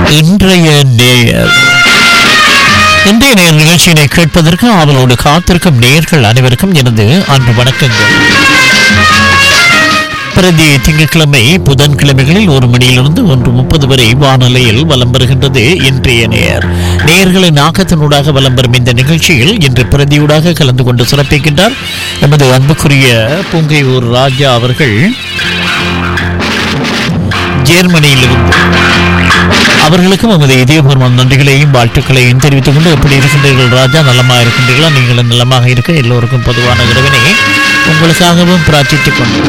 இன்றைய நேயர் இன்றைய நேர் நிகழ்ச்சியினை கேட்பதற்கு அவளோடு காத்திருக்கும் நேயர்கள் அனைவருக்கும் எனது அன்பு வணக்கங்கள் பிரதி திங்கட்கிழமை புதன்கிழமைகளில் ஒரு மணியிலிருந்து ஒன்று முப்பது வரை வானொலியில் வலம் வருகின்றது இன்றைய நேர் நேயர்களின் ஆக்கத்தினூடாக வலம் வரும் இந்த நிகழ்ச்சியில் இன்று பிரதியூடாக கலந்து கொண்டு சிறப்பிக்கின்றார் எமது அன்புக்குரிய பூங்கையூர் ராஜா அவர்கள் ஜெர்மனியிலிருந்து அவர்களுக்கும் நமது இதயபூர்வம் நன்றிகளையும் வாழ்த்துக்களையும் தெரிவித்துக் கொண்டு எப்படி இருக்கின்றீர்கள் ராஜா நலமா இருக்கின்றீர்களா நீங்களும் நலமாக இருக்க எல்லோருக்கும் பொதுவான இறைவனை உங்களுக்காகவும் பிரார்த்தித்துக் கொண்டு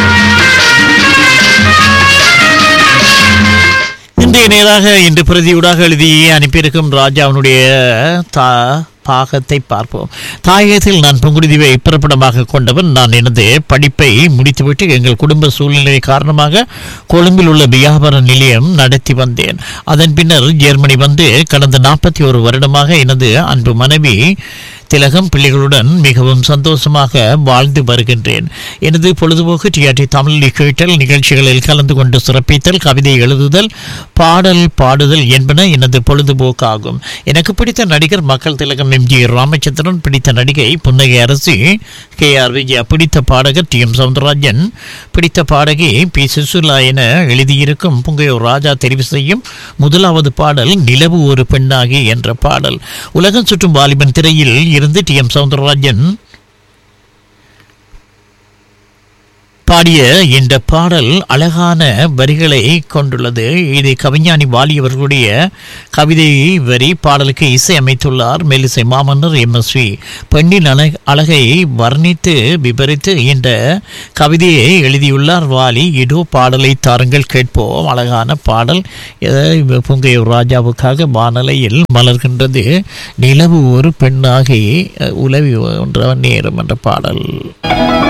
இன்றைய நேராக இன்று பிரதியூடாக எழுதி அனுப்பியிருக்கும் ராஜாவினுடைய தா பாகத்தை பார்ப்போம் தாயகத்தில் நான் புங்குடுதீவை பிறப்பிடமாக கொண்டவன் நான் எனது படிப்பை முடித்துவிட்டு எங்கள் குடும்ப சூழ்நிலை காரணமாக கொழும்பில் உள்ள வியாபார நிலையம் நடத்தி வந்தேன் அதன் பின்னர் ஜெர்மனி வந்து கடந்த நாற்பத்தி ஒரு வருடமாக எனது அன்பு மனைவி திலகம் பிள்ளைகளுடன் மிகவும் சந்தோஷமாக வாழ்ந்து வருகின்றேன் எனது பொழுதுபோக்கு டிஆர்டி தமிழ் கேட்டல் நிகழ்ச்சிகளில் கலந்து கொண்டு சிறப்பித்தல் கவிதை எழுதுதல் பாடல் பாடுதல் என்பன எனது பொழுதுபோக்கு ஆகும் எனக்கு பிடித்த நடிகர் மக்கள் திலகம் எம்ஜி ராமச்சந்திரன் பிடித்த நடிகை புன்னகை அரசி கே ஆர் விஜயா பிடித்த பாடகர் டி எம் சவுந்தரராஜன் பிடித்த பாடகி பி சுசுலா என எழுதியிருக்கும் புங்கையூர் ராஜா தெரிவு செய்யும் முதலாவது பாடல் நிலவு ஒரு பெண்ணாகி என்ற பாடல் உலகம் சுற்றும் வாலிபன் திரையில் இருந்து டி எம் சவுந்தரராஜன் பாடிய இந்த பாடல் அழகான வரிகளை கொண்டுள்ளது இது கவிஞானி வாலி அவர்களுடைய கவிதை வரி பாடலுக்கு இசை அமைத்துள்ளார் மெல்லிசை மாமன்னர் எம் எஸ் வி பெண்ணின் அழ அழகை வர்ணித்து விவரித்து இந்த கவிதையை எழுதியுள்ளார் வாலி இதோ பாடலை தாருங்கள் கேட்போம் அழகான பாடல் இதை புங்கையூர் ராஜாவுக்காக வானலையில் மலர்கின்றது நிலவு ஒரு பெண்ணாகி உலவி ஒன்ற நேரம் என்ற பாடல்